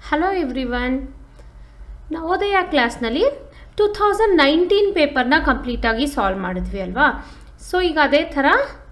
Hello everyone Navodaya ಕ್ಲಾಸ್ನಲ್ಲಿ two thousand nineteen ಪೇಪರ್ನ ಕಂಪ್ಲೀಟಾಗಿ ಸಾಲ್ವ್ ಮಾಡಿದ್ವಿ ಅಲ್ವಾ ಸೊ ಈಗ ಅದೇ ಥರ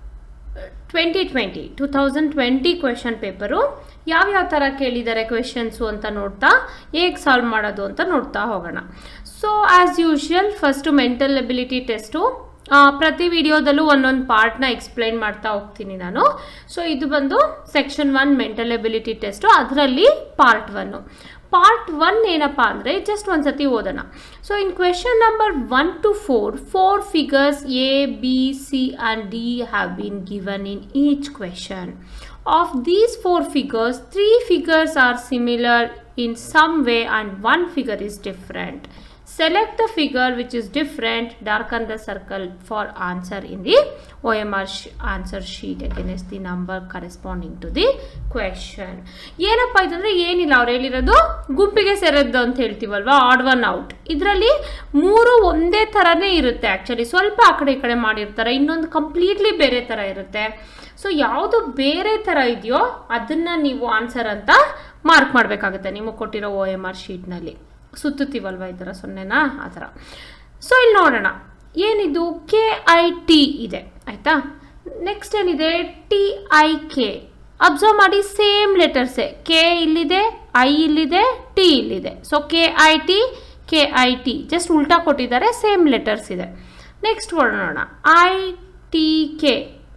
twenty twenty two thousand twenty question paper ಯಾವ್ಯಾವ ಥರ ಕೇಳಿದ್ದಾರೆ ಕ್ವೆಶನ್ಸು ಅಂತ ನೋಡ್ತಾ ಹೇಗೆ ಸಾಲ್ವ್ ಮಾಡೋದು ಅಂತ ನೋಡ್ತಾ ಹೋಗೋಣ so as usual first mental ability test ಪ್ರತಿ ವಿಡಿಯೋದಲ್ಲೂ ಒಂದೊಂದು ಪಾರ್ಟ್ನ ಎಕ್ಸ್ಪ್ಲೈನ್ ಮಾಡ್ತಾ ಹೋಗ್ತೀನಿ ನಾನು ಸೊ ಇದು ಬಂದು section one mental ability test ಅದರಲ್ಲಿ ಪಾರ್ಟ್ ಒನ್ನು ಪಾರ್ಟ್ ಒನ್ ಏನಪ್ಪ ಅಂದರೆ ಜಸ್ಟ್ ಒಂದು ಸತಿ ಓದೋಣ so in question number one two four four figures A B C and D have been given in each question of these four figures three figures are similar in some way and one figure is different. Select the figure which is different, darken the circle for answer in the OMR sh- answer sheet against the number corresponding to the question. ಏನಪ್ಪ ಇದಂದ್ರೆ ಏನಿಲ್ಲ ಅವ್ರು ಹೇಳಿರೋದು ಗುಂಪಿಗೆ ಸೇರೋದು ಅಂತ ಹೇಳ್ತೀವಲ್ವಾ add one out ಇದರಲ್ಲಿ ಮೂರು ಒಂದೇ ಥರನೇ ಇರುತ್ತೆ ಆ್ಯಕ್ಚುಲಿ ಸ್ವಲ್ಪ ಆ ಕಡೆ ಈ ಕಡೆ ಮಾಡಿರ್ತಾರೆ ಇನ್ನೊಂದು ಕಂಪ್ಲೀಟ್ಲಿ ಬೇರೆ ಥರ ಇರುತ್ತೆ ಸೊ ಯಾವುದು ಬೇರೆ ಥರ ಇದೆಯೋ ಅದನ್ನು ನೀವು ಆನ್ಸರ್ ಅಂತ ಮಾರ್ಕ್ ಮಾಡಬೇಕಾಗುತ್ತೆ ನಿಮಗೆ ಕೊಟ್ಟಿರೋ ಒ ಎಮ್ ಆರ್ ಶೀಟ್ನಲ್ಲಿ ಸುತ್ತುತ್ತೀವಲ್ವ ಈ ಥರ ಸೊನ್ನೆನಾ ಆ ಥರ ಸೊ ಇಲ್ಲಿ ನೋಡೋಣ ಏನಿದು ಕೆ ಐ ಟಿ ಇದೆ ಆಯಿತಾ ನೆಕ್ಸ್ಟ್ ಏನಿದೆ ಟಿ ಐ ಕೆ ಅಬ್ಸರ್ವ್ ಮಾಡಿ ಸೇಮ್ ಲೆಟರ್ಸೇ ಕೆ ಇಲ್ಲಿದೆ ಐ ಇಲ್ಲಿದೆ ಟಿ ಇಲ್ಲಿದೆ so K I T K I T just ಉಲ್ಟಾ ಕೊಟ್ಟಿದ್ದಾರೆ ಸೇಮ್ ಲೆಟರ್ಸ್ ಇದೆ ನೆಕ್ಸ್ಟ್ ನೋಡೋಣ ಐ ಟಿ ಕೆ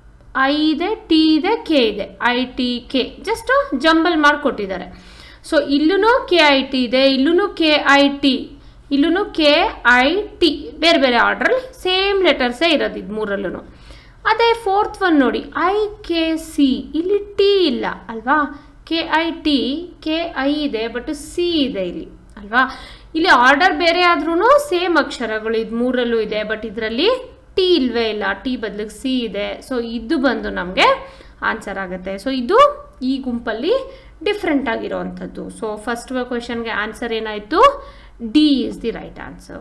ಐ ಇದೆ ಟಿ ಇದೆ ಕೆ ಇದೆ I T K just jumble ಮಾಡಿ ಕೊಟ್ಟಿದ್ದಾರೆ ಸೊ ಇಲ್ಲೂ ಕೆ ಐ ಟಿ ಇದೆ ಇಲ್ಲೂ ಕೆ ಐ ಟಿ ಇಲ್ಲೂ ಕೆ ಐ ಟಿ ಬೇರೆ ಬೇರೆ ಆರ್ಡ್ರಲ್ಲಿ ಸೇಮ್ ಲೆಟರ್ಸೇ ಇರೋದು ಇದು ಮೂರಲ್ಲೂ ಅದೇ ಫೋರ್ತ್ ಒನ್ ನೋಡಿ ಐ ಕೆ ಸಿ ಇಲ್ಲಿ ಟಿ ಇಲ್ಲ ಅಲ್ವಾ K I T K I ಇದೆ ಬಟ್ ಸಿ ಇದೆ ಇಲ್ಲಿ ಅಲ್ವಾ ಇಲ್ಲಿ ಆರ್ಡರ್ ಬೇರೆ ಆದ್ರೂ ಸೇಮ್ ಅಕ್ಷರಗಳು ಇದು ಮೂರಲ್ಲೂ ಇದೆ ಬಟ್ ಇದರಲ್ಲಿ ಟಿ ಇಲ್ವೇ ಇಲ್ಲ ಟಿ ಬದಲಿಗೆ ಸಿ ಇದೆ ಸೊ ಇದು ಬಂದು ನಮಗೆ ಆನ್ಸರ್ ಆಗುತ್ತೆ ಸೊ ಇದು ಈ ಗುಂಪಲ್ಲಿ ಡಿಫ್ರೆಂಟ್ ಆಗಿರೋವಂಥದ್ದು ಸೊ ಫಸ್ಟ್ ಕ್ವೆಶನ್ಗೆ ಆನ್ಸರ್ ಏನಾಯಿತು D is the right answer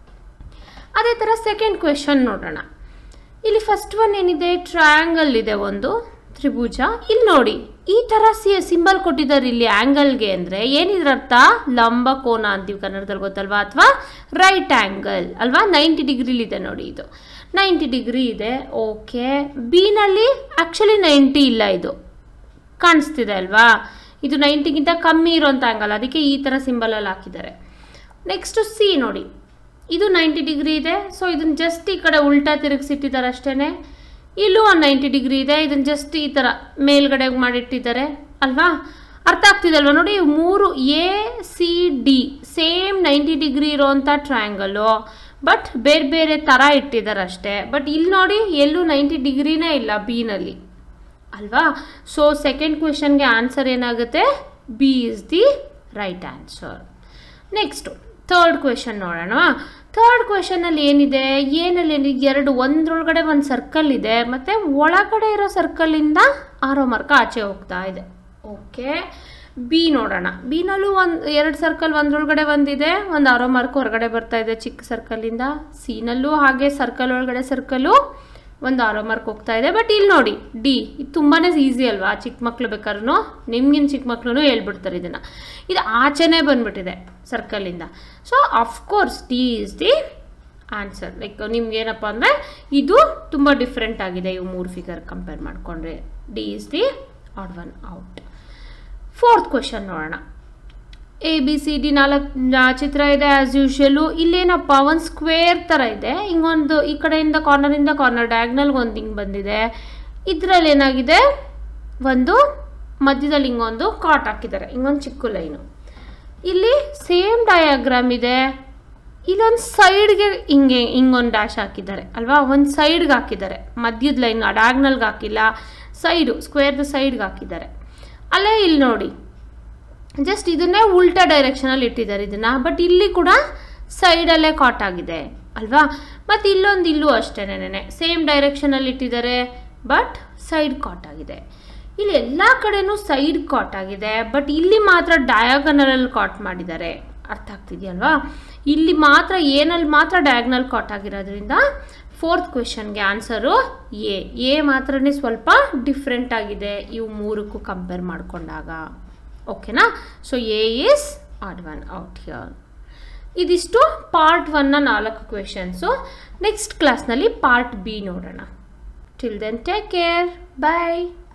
ಅದೇ ಥರ ಸೆಕೆಂಡ್ ಕ್ವೆಶನ್ ನೋಡೋಣ ಇಲ್ಲಿ ಫಸ್ಟ್ ಒನ್ ಏನಿದೆ ಟ್ರಯಾಂಗಲ್ ಇದೆ ಒಂದು ತ್ರಿಭುಜ ಇಲ್ಲಿ ನೋಡಿ ಈ ಥರ ಸಿ ಸಿಂಬಲ್ ಕೊಟ್ಟಿದ್ದಾರೆ ಇಲ್ಲಿ ಆ್ಯಂಗಲ್ಗೆ ಅಂದರೆ ಏನಿದ್ರ ಅರ್ಥ ಲಂಬ ಕೋನ ಅಂತೀವಿ ಕನ್ನಡದಲ್ಲಿ ಗೊತ್ತಲ್ವಾ ಅಥವಾ ರೈಟ್ ಆ್ಯಂಗಲ್ ಅಲ್ವಾ ನೈಂಟಿ ಡಿಗ್ರಿಲಿದೆ ನೋಡಿ ಇದು ನೈಂಟಿ ಡಿಗ್ರಿ ಇದೆ ಓಕೆ ಬಿನಲ್ಲಿ ಆ್ಯಕ್ಚುಲಿ ನೈಂಟಿ ಇಲ್ಲ ಇದು ಕಾಣಿಸ್ತಿದೆ ಅಲ್ವಾ ಇದು ನೈಂಟಿಗಿಂತ ಕಮ್ಮಿ ಇರೋಂಥ ಆ್ಯಂಗಲ್ ಅದಕ್ಕೆ ಈ ಥರ ಸಿಂಬಲಲ್ಲಿ ಹಾಕಿದ್ದಾರೆ ನೆಕ್ಸ್ಟು ಸಿ ನೋಡಿ ಇದು ನೈಂಟಿ ಡಿಗ್ರಿ ಇದೆ ಸೊ ಇದನ್ನು ಜಸ್ಟ್ ಈ ಕಡೆ ಉಲ್ಟಾ ತಿರುಗಿಸಿಟ್ಟಿದ್ದಾರೆ ಅಷ್ಟೇ ಇಲ್ಲೂ ಒಂದು ನೈಂಟಿ ಡಿಗ್ರಿ ಇದೆ ಇದನ್ನು ಜಸ್ಟ್ ಈ ಥರ ಮೇಲ್ಗಡೆ ಮಾಡಿಟ್ಟಿದ್ದಾರೆ ಅಲ್ವಾ ಅರ್ಥ ಆಗ್ತಿದೆ ಅಲ್ವಾ ನೋಡಿ ಮೂರು A C D same ninety degree ಇರೋವಂಥ ಟ್ರಯಾಂಗಲು ಬಟ್ ಬೇರೆ ಬೇರೆ ಥರ ಇಟ್ಟಿದ್ದಾರೆ ಅಷ್ಟೇ ಬಟ್ ಇಲ್ಲಿ ನೋಡಿ ಎಲ್ಲೂ ನೈಂಟಿ ಡಿಗ್ರಿನೇ ಇಲ್ಲ ಬಿನಲ್ಲಿ ಅಲ್ವಾ ಸೊ ಸೆಕೆಂಡ್ ಕ್ವೆಶನ್ಗೆ ಆನ್ಸರ್ ಏನಾಗುತ್ತೆ B is the right answer next third question ನೋಡೋಣ ಥರ್ಡ್ ಕ್ವೆಶನಲ್ಲಿ ಏನಿದೆ ಏನಲ್ಲಿ ಏನಿದೆ ಎರಡು ಒಂದ್ರೊಳಗಡೆ ಒಂದು ಸರ್ಕಲ್ ಇದೆ ಮತ್ತು ಒಳಗಡೆ ಇರೋ ಸರ್ಕಲಿಂದ ಆರೋ ಮಾರ್ಕ ಆಚೆ ಹೋಗ್ತಾ ಇದೆ ಓಕೆ ಬಿ ನೋಡೋಣ ಬಿನಲ್ಲೂ ಒಂದು ಎರಡು ಸರ್ಕಲ್ ಒಂದ್ರೊಳಗಡೆ ಒಂದಿದೆ ಒಂದು ಆರೋ ಮಾರ್ಕ್ ಹೊರಗಡೆ ಬರ್ತಾ ಇದೆ ಚಿಕ್ಕ ಸರ್ಕಲಿಂದ ಸಿನಲ್ಲೂ ಹಾಗೆ ಸರ್ಕಲ್ ಒಳಗಡೆ ಸರ್ಕಲು ಒಂದು ಆರೋ ಮಾರ್ಕ್ ಹೋಗ್ತಾ ಇದೆ ಬಟ್ ಇಲ್ಲಿ ನೋಡಿ ಡಿ ಇದು ತುಂಬಾ ಈಸಿ ಅಲ್ವಾ ಚಿಕ್ಕ ಮಕ್ಳು ಬೇಕಾದ್ರೂ ನಿಮ್ಗಿನ ಚಿಕ್ಕ ಮಕ್ಳು ಹೇಳ್ಬಿಡ್ತಾರೆ ಇದನ್ನು ಇದು ಆಚೆನೇ ಬಂದ್ಬಿಟ್ಟಿದೆ ಸರ್ಕಲಿಂದ so of course D is the answer like ನಿಮ್ಗೆ ಏನಪ್ಪ ಅಂದರೆ ಇದು ತುಂಬ ಡಿಫ್ರೆಂಟ್ ಆಗಿದೆ ಇವು ಮೂರು ಫಿಗರ್ ಕಂಪೇರ್ ಮಾಡಿಕೊಂಡ್ರೆ D is the odd one out fourth question ನೋಡೋಣ ಎ ಬಿ ಸಿ ಡಿ ನಾಲ್ಕು ಚಿತ್ರ ಇದೆ ಆ್ಯಸ್ ಯೂಶ್ವಲು ಇಲ್ಲೇನಪ್ಪ ಒಂದು ಸ್ಕ್ವೇರ್ ಥರ ಇದೆ ಹಿಂಗೊಂದು ಈ ಕಡೆಯಿಂದ ಕಾರ್ನರಿಂದ ಕಾರ್ನರ್ ಡಯಾಗ್ನಲ್ಗೆ ಒಂದು ಹಿಂಗೆ ಬಂದಿದೆ ಇದರಲ್ಲಿ ಏನಾಗಿದೆ ಒಂದು ಮಧ್ಯದಲ್ಲಿ ಹಿಂಗೊಂದು ಕಾಟ್ ಹಾಕಿದ್ದಾರೆ ಹಿಂಗೊಂದು ಚಿಕ್ಕ ಲೈನು ಇಲ್ಲಿ ಸೇಮ್ ಡಯಾಗ್ರಾಮ್ ಇದೆ ಇಲ್ಲೊಂದು ಸೈಡ್ಗೆ ಹಿಂಗೆ ಹಿಂಗೊಂದು ಡ್ಯಾಶ್ ಹಾಕಿದ್ದಾರೆ ಅಲ್ವಾ ಒಂದು ಸೈಡ್ಗೆ ಹಾಕಿದ್ದಾರೆ ಮಧ್ಯದ ಲೈನ್ ಡಯಾಗ್ನಲ್ಗೆ ಹಾಕಿಲ್ಲ ಸೈಡು ಸ್ಕ್ವೇರ್ದು ಸೈಡ್ಗೆ ಹಾಕಿದ್ದಾರೆ ಅಲ್ಲೇ ಇಲ್ಲಿ ನೋಡಿ ಜಸ್ಟ್ ಇದನ್ನೇ ಉಲ್ಟಾ ಡೈರೆಕ್ಷನಲ್ಲಿ ಇಟ್ಟಿದ್ದಾರೆ ಇದನ್ನು ಬಟ್ ಇಲ್ಲಿ ಕೂಡ ಸೈಡಲ್ಲೇ ಕಾಟ್ ಆಗಿದೆ ಅಲ್ವಾ ಮತ್ತು ಇಲ್ಲೊಂದು ಇಲ್ಲೂ ಅಷ್ಟೇನೆ ಸೇಮ್ ಡೈರೆಕ್ಷನಲ್ಲಿ ಇಟ್ಟಿದ್ದಾರೆ ಬಟ್ ಸೈಡ್ ಕಾಟ್ ಆಗಿದೆ ಇಲ್ಲಿ ಎಲ್ಲ ಕಡೆನೂ ಸೈಡ್ ಕಾಟ್ ಆಗಿದೆ ಬಟ್ ಇಲ್ಲಿ ಮಾತ್ರ ಡಯಾಗನಲಲ್ಲಿ ಕಾಟ್ ಮಾಡಿದ್ದಾರೆ ಅರ್ಥ ಆಗ್ತಿದೆಯಲ್ವಾ ಇಲ್ಲಿ ಮಾತ್ರ ಏನಲ್ಲಿ ಮಾತ್ರ ಡಯಾಗ್ನಲ್ ಕಾಟ್ ಆಗಿರೋದ್ರಿಂದ ಫೋರ್ತ್ ಕ್ವೆಶನ್ಗೆ ಆನ್ಸರು ಎ ಎ ಮಾತ್ರನೇ ಸ್ವಲ್ಪ ಡಿಫ್ರೆಂಟ್ ಆಗಿದೆ ಇವು ಮೂರಕ್ಕೂ ಕಂಪೇರ್ ಮಾಡಿಕೊಂಡಾಗ ಓಕೆನಾ so A is odd one out here ಇದಿಷ್ಟು ಪಾರ್ಟ್ ಒನ್ನ ನಾಲ್ಕು ಕ್ವೆಶನ್ಸು ನೆಕ್ಸ್ಟ್ ಕ್ಲಾಸ್ನಲ್ಲಿ ಪಾರ್ಟ್ ಬಿ ನೋಡೋಣ ಟಿಲ್ ದೆನ್ ಟೇಕ್ ಕೇರ್ ಬಾಯ್